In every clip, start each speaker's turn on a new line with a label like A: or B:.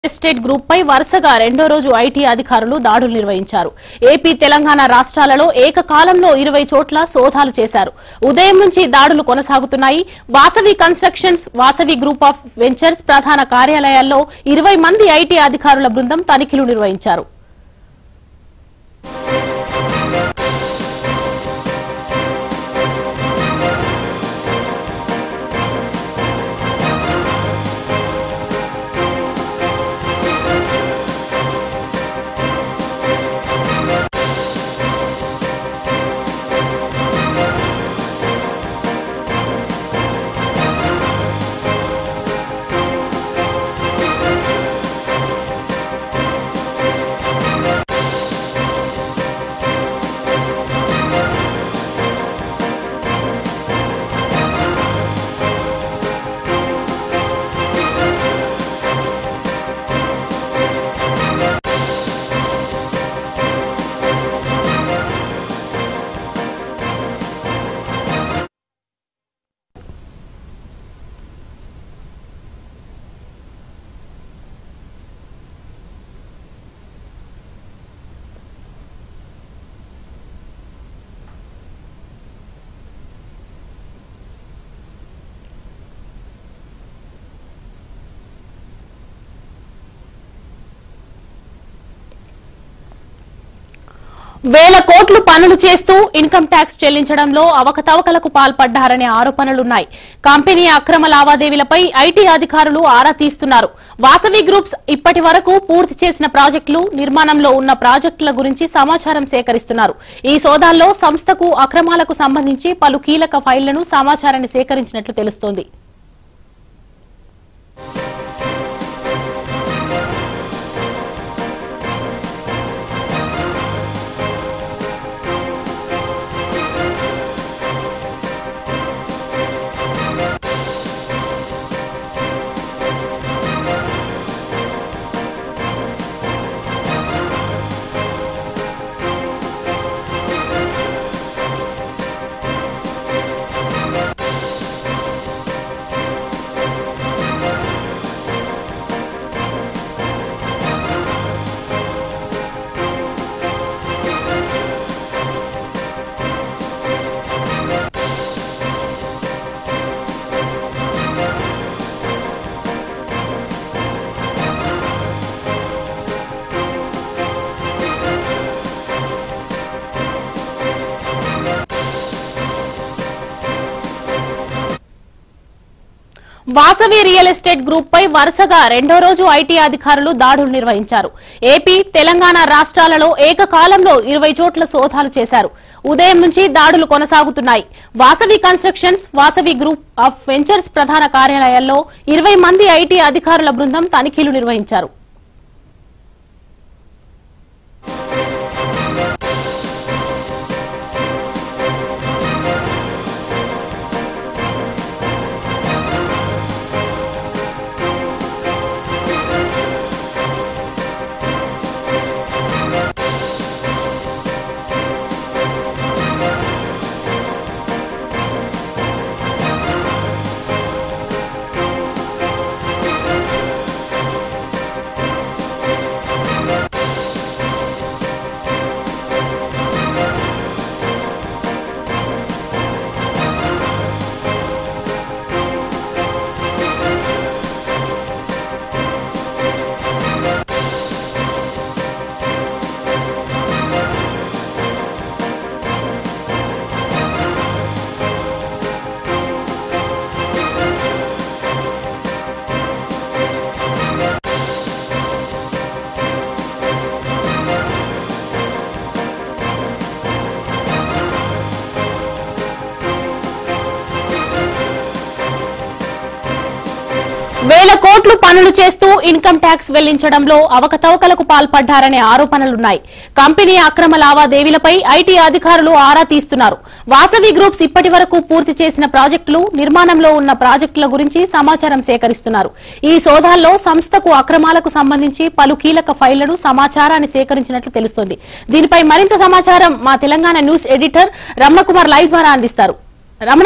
A: estate group పై వరుసగా రెండో రోజు ఐటీ అధికారులు దాడులు నిర్వహించారు ఏపీ తెలంగాణ రాష్ట్రాలలో ఏకకాలంలో ఇరవై చోట్ల సోదాలు చేశారు ఉదయం నుంచి దాడులు కొనసాగుతున్నాయి Vasavi constructions Vasavi group of ventures ప్రధాన కార్యాలయాల్లో ఇరవై మంది ఐటీ అధికారుల బృందం తనిఖీలు నిర్వహించారు వేల కోట్లు పనులు చేస్తూ ఇన్కమ్ ట్యాక్స్ చెల్లించడంలో అవకతవకలకు పాల్పడ్డారనే ఆరోపణలున్నాయి కంపెనీ అక్రమ లావాదేవీలపై ఐటీ అధికారులు ఆరా తీస్తున్నారు వాసవి గ్రూప్స్ ఇప్పటి వరకు పూర్తి చేసిన ప్రాజెక్టులు నిర్మాణంలో ఉన్న ప్రాజెక్టుల గురించి సమాచారం సేకరిస్తున్నారు ఈ సోదాల్లో సంస్థకు అక్రమాలకు సంబంధించి పలు కీలక ఫైళ్లను సమాచారాన్ని సేకరించినట్లు తెలుస్తోంది వాసవి రియల్ ఎస్టేట్ గ్రూప్ పై వరుసగా రెండో రోజు ఐటీ అధికారులు దాడులు నిర్వహించారు ఏపీ తెలంగాణ రాష్ట్రాలలో ఏకకాలంలో ఇరవై చోట్ల సోదాలు చేశారు ఉదయం నుంచి దాడులు కొనసాగుతున్నాయి Vasavi constructions Vasavi group of ventures ప్రధాన కార్యాలయాల్లో ఇరవై మంది ఐటీ అధికారుల బృందం తనిఖీలు నిర్వహించారు వేల కోట్లు పనులు చేస్తూ ఇన్కమ్ ట్యాక్స్ వెల్లించడంలో అవకతవకలకు పాల్పడ్డారనే ఆరోపణలున్నాయి కంపెనీ అక్రమ లావాదేవీలపై ఐటీ అధికారులు ఆరా తీస్తున్నారు వాసవి గ్రూప్స్ ఇప్పటి వరకు పూర్తి చేసిన ప్రాజెక్టులు నిర్మాణంలో ఉన్న ప్రాజెక్టుల గురించి సమాచారం సేకరిస్తున్నారు ఈ సోదాల్లో సంస్థకు అక్రమాలకు సంబంధించి పలు కీలక ఫైళ్లను సమాచారాన్ని సేకరించినట్లు తెలుస్తోంది దీనిపై మరింత సమాచారం మా Telangana news editor Ramanakumar live ద్వారా అందిస్తారు రమణ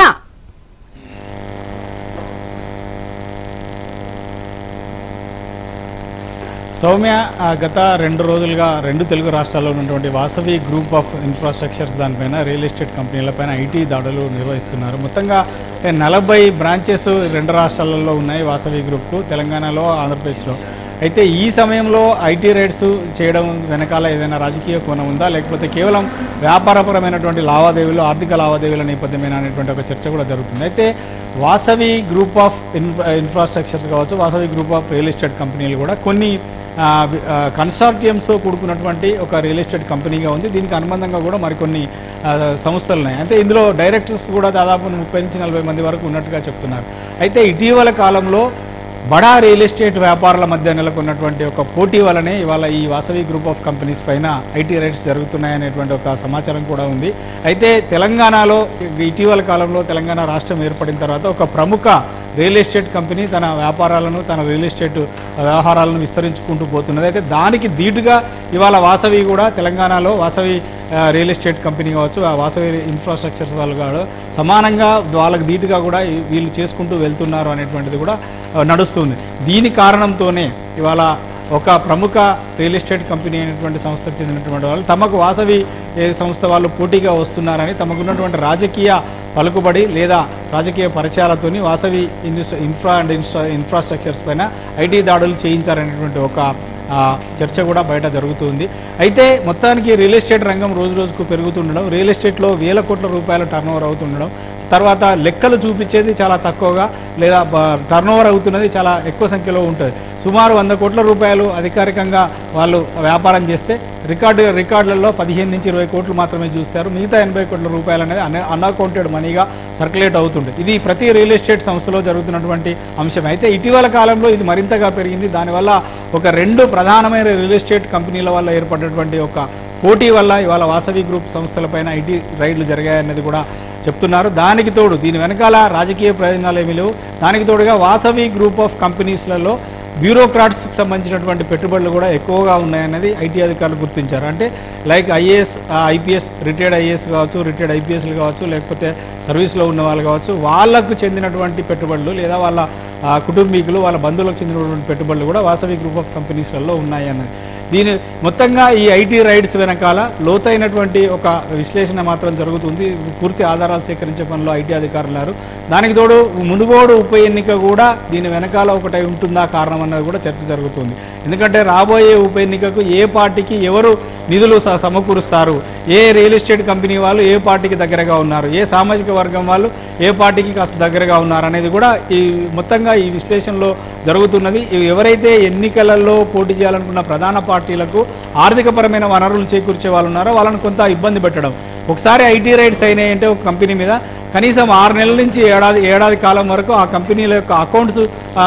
B: సౌమ్య ఆ, గత రెండు రోజులుగా రెండు తెలుగు రాష్ట్రాల్లో ఉన్నటువంటి వాసవి గ్రూప్ ఆఫ్ ఇన్ఫ్రాస్ట్రక్చర్స్ దానిపైన రియల్ ఎస్టేట్ కంపెనీలపైన ఐటీ దాడులు నిర్వహిస్తున్నారు మొత్తంగా అంటే నలభై బ్రాంచెస్ రెండు రాష్ట్రాలలో ఉన్నాయి వాసవి గ్రూప్కు తెలంగాణలో ఆంధ్రప్రదేశ్లో అయితే ఈ సమయంలో ఐటీ రైడ్స్ చేయడం వెనకాల ఏదైనా రాజకీయ కోణం ఉందా లేకపోతే కేవలం వ్యాపారపరమైనటువంటి లావాదేవీలు ఆర్థిక లావాదేవీల నేపథ్యమేనా అనేటువంటి ఒక చర్చ కూడా జరుగుతుంది అయితే Vasavi group of infra infrastructures కావచ్చు Vasavi group of real estate కంపెనీలు కూడా కొన్ని ఆ, వి- ఆ, కన్సార్టియంతో కూడుకున్నటువంటి ఒక రియల్ ఎస్టేట్ కంపెనీగా ఉంది దీనికి అనుబంధంగా కూడా మరికొన్ని ఆ, సంస్థలు ఉన్నాయి అయితే ఇందులో డైరెక్టర్స్ కూడా దాదాపు ముప్పై నుంచి నలభై మంది వరకు ఉన్నట్టుగా చెప్తున్నారు అయితే ఇటీవల కాలంలో బడా రియల్ ఎస్టేట్ వ్యాపారుల మధ్య నెలకొన్నటువంటి ఒక పోటీ వలనే ఇవాళ ఈ వాసవి గ్రూప్ ఆఫ్ కంపెనీస్ పైన ఐటీ రైట్స్ జరుగుతున్నాయనేటువంటి ఒక సమాచారం కూడా ఉంది అయితే తెలంగాణలో ఇటీవల కాలంలో తెలంగాణ రాష్ట్రం ఏర్పడిన తర్వాత ఒక ప్రముఖ రియల్ ఎస్టేట్ కంపెనీ తన వ్యాపారాలను తన రియల్ ఎస్టేట్ వ్యవహారాలను విస్తరించుకుంటూ పోతున్నది అయితే దానికి ధీటుగా ఇవాళ వాసవి కూడా తెలంగాణలో వాసవి ఆ, రియల్ ఎస్టేట్ కంపెనీ కావచ్చు ఆ వాసవి ఇన్ఫ్రాస్ట్రక్చర్స్ వాళ్ళు కూడా సమానంగా వాళ్ళకి ధీటుగా కూడా ఈ- వీళ్ళు చేసుకుంటూ వెళ్తున్నారు అనేటువంటిది కూడా ఆ, నడుస్తుంది దీని కారణంతోనే ఇవాళ ఒక ప్రముఖ రియల్ ఎస్టేట్ కంపెనీ అయినటువంటి సంస్థకు చెందినటువంటి వాళ్ళు తమకు వాసవి ఏ సంస్థ వాళ్ళు పోటీగా వస్తున్నారని తమకున్నటువంటి రాజకీయ పలుకుబడి లేదా రాజకీయ పరిచయాలతోని వాసవి ఇండస్ట్రీ ఇన్ఫ్రా అండ్ ఇన్స్ట్రా ఇన్ఫ్రాస్ట్రక్చర్స్ పైన ఐటీ దాడులు చేయించారనేటువంటి ఒక ఆ, చర్చ కూడా బయట జరుగుతుంది అయితే మొత్తానికి రియల్ ఎస్టేట్ రంగం రోజు రోజుకు పెరుగుతుండడం రియల్ ఎస్టేట్లో వేల కోట్ల రూపాయల టర్న్ ఓవర్ అవుతుండడం తర్వాత లెక్కలు చూపించేది చాలా తక్కువగా లేదా టర్న్ ఓవర్ అవుతున్నది చాలా ఎక్కువ సంఖ్యలో ఉంటుంది సుమారు వంద కోట్ల రూపాయలు అధికారికంగా వాళ్ళు వ్యాపారం చేస్తే రికార్డు రికార్డులలో పదిహేను నుంచి ఇరవై కోట్లు మాత్రమే చూస్తారు మిగతా ఎనభై కోట్ల రూపాయలు అనేది అన్ అన్అకౌంటెడ్ మనీగా సర్క్యులేట్ అవుతుంది ఇది ప్రతి రియల్ ఎస్టేట్ సంస్థలో జరుగుతున్నటువంటి అంశం అయితే ఇటీవల కాలంలో ఇది మరింతగా పెరిగింది దానివల్ల ఒక రెండు ప్రధానమైన రియల్ ఎస్టేట్ కంపెనీల వల్ల ఏర్పడినటువంటి ఒక పోటీ వల్ల ఇవాళ వాసవి గ్రూప్ సంస్థలపైన ఐటీ రైడ్లు జరిగాయన్నది కూడా చెప్తున్నారు దానికి తోడు దీని వెనకాల రాజకీయ ప్రయోజనాలు ఏమీ లేవు దానికి తోడుగా వాసవి గ్రూప్ ఆఫ్ కంపెనీస్లలో బ్యూరోక్రాట్స్కి సంబంధించినటువంటి పెట్టుబడులు కూడా ఎక్కువగా ఉన్నాయన్నది ఐటీ అధికారులు గుర్తించారు అంటే like IAS IPS retired IAS కావచ్చు రిటైర్డ్ ఐపీఎస్లు కావచ్చు లేకపోతే సర్వీస్లో ఉన్న వాళ్ళు కావచ్చు వాళ్ళకు చెందినటువంటి పెట్టుబడులు లేదా వాళ్ళ ఆ, కుటుంబీకులు వాళ్ళ బంధువులకు చెందినటువంటి పెట్టుబడులు కూడా వాసవి గ్రూప్ ఆఫ్ కంపెనీస్లలో ఉన్నాయి అన్నది దీని మొత్తంగా ఈ ఐటీ రైడ్స్ వెనకాల లోతైనటువంటి ఒక విశ్లేషణ మాత్రం జరుగుతుంది పూర్తి ఆధారాలు సేకరించే పనిలో ఐటీ అధికారులు ఉన్నారు దానికి తోడు మునుగోడు ఉప ఎన్నిక కూడా దీని వెనకాల ఒకటై ఉంటుందా కారణం అన్నది కూడా చర్చ జరుగుతుంది ఎందుకంటే రాబోయే ఉప ఎన్నికకు ఏ పార్టీకి ఎవరు నిధులు స- సమకూరుస్తారు ఏ రియల్ ఎస్టేట్ కంపెనీ వాళ్ళు ఏ పార్టీకి దగ్గరగా ఉన్నారు ఏ సామాజిక వర్గం వాళ్ళు ఏ పార్టీకి కాస్త దగ్గరగా ఉన్నారు అనేది కూడా ఈ మొత్తంగా ఈ విశ్లేషణలో జరుగుతున్నది ఇవి ఎవరైతే ఎన్నికలలో పోటీ చేయాలనుకున్న ప్రధాన పార్టీలకు ఆర్థికపరమైన వనరులు చేకూర్చే వాళ్ళు ఉన్నారో వాళ్ళని కొంత ఇబ్బంది పెట్టడం ఒకసారి ఐటీ రైట్స్ అయినాయంటే ఒక కంపెనీ మీద కనీసం ఆరు నెలల నుంచి ఏడాది ఏడాది కాలం వరకు ఆ కంపెనీల యొక్క అకౌంట్స్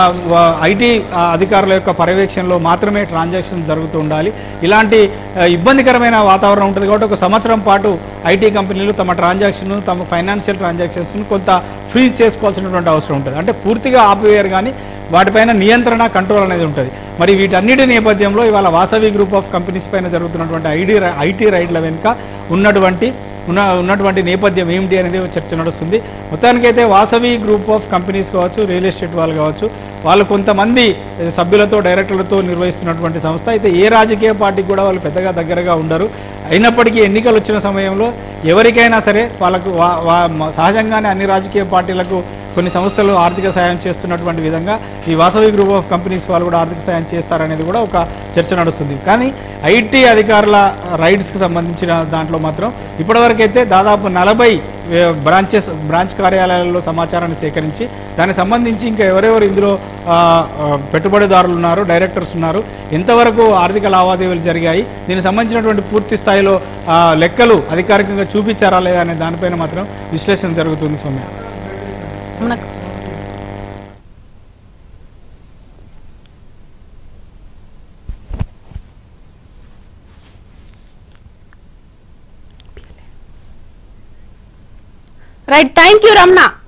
B: ఐటీ అధికారుల యొక్క పర్యవేక్షణలో మాత్రమే ట్రాన్సాక్షన్ జరుగుతూ ఉండాలి ఇలాంటి ఆ, ఇబ్బందికరమైన వాతావరణం ఉంటుంది కాబట్టి ఒక సంవత్సరం పాటు ఐటీ కంపెనీలు తమ ట్రాన్సాక్షన్ తమ ఫైనాన్షియల్ ట్రాన్సాక్షన్స్ను కొంత ఫ్రీజ్ చేసుకోవాల్సినటువంటి అవసరం ఉంటుంది అంటే పూర్తిగా ఆపివేయరు కానీ వాటిపైన నియంత్రణ కంట్రోల్ అనేది ఉంటుంది మరి వీటన్నిటి నేపథ్యంలో ఇవాళ వాసవి గ్రూప్ ఆఫ్ కంపెనీస్ పైన జరుగుతున్నటువంటి ఐటీ ఐటీ రైడ్ల వెనుక ఉన్నటువంటి ఉన్న ఉన్నటువంటి నేపథ్యం ఏమిటి అనేది చర్చ నడుస్తుంది మొత్తానికైతే వాసవి గ్రూప్ ఆఫ్ కంపెనీస్ కావచ్చు రియల్ ఎస్టేట్ వాళ్ళు కావచ్చు వాళ్ళు కొంతమంది సభ్యులతో డైరెక్టర్లతో నిర్వహిస్తున్నటువంటి సంస్థ అయితే ఏ రాజకీయ పార్టీకి కూడా వాళ్ళు పెద్దగా దగ్గరగా ఉండరు అయినప్పటికీ ఎన్నికలు వచ్చిన సమయంలో ఎవరికైనా సరే వాళ్ళకు వా- వా- మ- సహజంగానే అన్ని రాజకీయ పార్టీలకు కొన్ని సంస్థలు ఆర్థిక సాయం చేస్తున్నటువంటి విధంగా ఈ వాసవి గ్రూప్ ఆఫ్ కంపెనీస్ వాళ్ళు కూడా ఆర్థిక సాయం చేస్తారనేది కూడా ఒక చర్చ నడుస్తుంది కానీ ఐటీ అధికారుల రైడ్స్కి సంబంధించిన దాంట్లో మాత్రం ఇప్పటివరకైతే దాదాపు నలభై బ్రాంచెస్ బ్రాంచ్ కార్యాలయాల్లో సమాచారాన్ని సేకరించి దానికి సంబంధించి ఇంకా ఎవరెవరు ఇందులో ఆ, ఆ, పెట్టుబడిదారులు ఉన్నారు డైరెక్టర్స్ ఉన్నారు ఎంతవరకు ఆర్థిక లావాదేవీలు జరిగాయి దీనికి సంబంధించినటువంటి పూర్తి స్థాయిలో ఆ, లెక్కలు అధికారికంగా చూపించారా లేదా అనే దానిపైన మాత్రం విశ్లేషణ జరుగుతుంది సౌమ్య
A: మనకు రైట్ థ్యాంక్ యూ రమణ